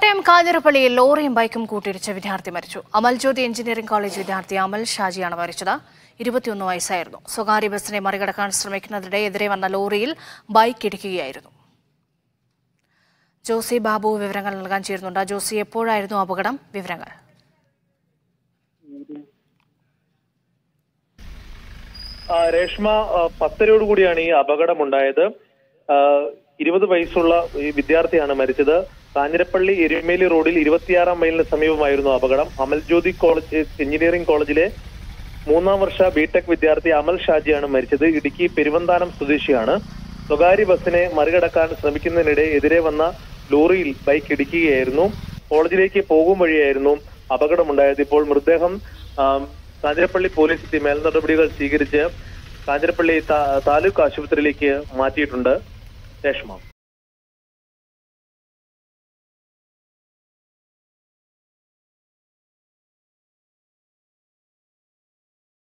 കോട്ടയം കാഞ്ഞിരപ്പള്ളിയിൽ ലോറിയും ബൈക്കും കൂട്ടിയിടിച്ച വിദ്യാർത്ഥി മരിച്ചു അമൽ ജ്യോതി എഞ്ചിനീയറിംഗ് കോളേജ് വിദ്യാർത്ഥി അമൽ ഷാജിയാണ് മരിച്ചത് ഇരുപത്തിയൊന്ന് വയസ്സായിരുന്നു സ്വകാര്യ ബസ്സിനെ മറികടക്കാൻ ശ്രമിക്കുന്നതിനിടെ എതിരെ വന്ന ലോറിയിൽ ബൈക്ക് ഇടിക്കുകയായിരുന്നു ജോസി ബാബു വിവരങ്ങൾ നൽകാൻ ചേരുന്നുണ്ട് ജോസി എപ്പോഴായിരുന്നു അപകടം വിവരങ്ങൾ ആ, രേഷ്മ ആ, പത്തരയോട് കൂടിയാണ് ഈ അപകടമുണ്ടായത് ആ, ഇരുപത് വയസ്സുള്ള ഈ വിദ്യാർത്ഥിയാണ് മരിച്ചത് കാഞ്ഞിരപ്പള്ളി എരുമേലി റോഡിൽ ഇരുപത്തിയാറാം മൈലിന് സമീപമായിരുന്നു അപകടം അമൽ ജ്യോതി കോളേജ് എഞ്ചിനീയറിംഗ് കോളേജിലെ മൂന്നാം വർഷ ബിടെക് വിദ്യാർത്ഥി അമൽ ഷാജിയാണ് മരിച്ചത് ഇടുക്കി പെരുവന്താനം സ്വദേശിയാണ് സ്വകാര്യ ബസ്സിനെ മറികടക്കാൻ ശ്രമിക്കുന്നതിനിടെ എതിരെ വന്ന ലോറിയിൽ ബൈക്ക് ഇടിക്കുകയായിരുന്നു കോളേജിലേക്ക് പോകും വഴിയായിരുന്നു അപകടമുണ്ടായത് ഇപ്പോൾ മൃതദേഹം ആ, കാഞ്ഞിരപ്പള്ളി പോലീസ് എത്തി മേൽ നടപടികൾ സ്വീകരിച്ച് കാഞ്ഞിരപ്പള്ളി താ- താലൂക്ക് ആശുപത്രിയിലേക്ക് മാറ്റിയിട്ടുണ്ട് രേഷ്മ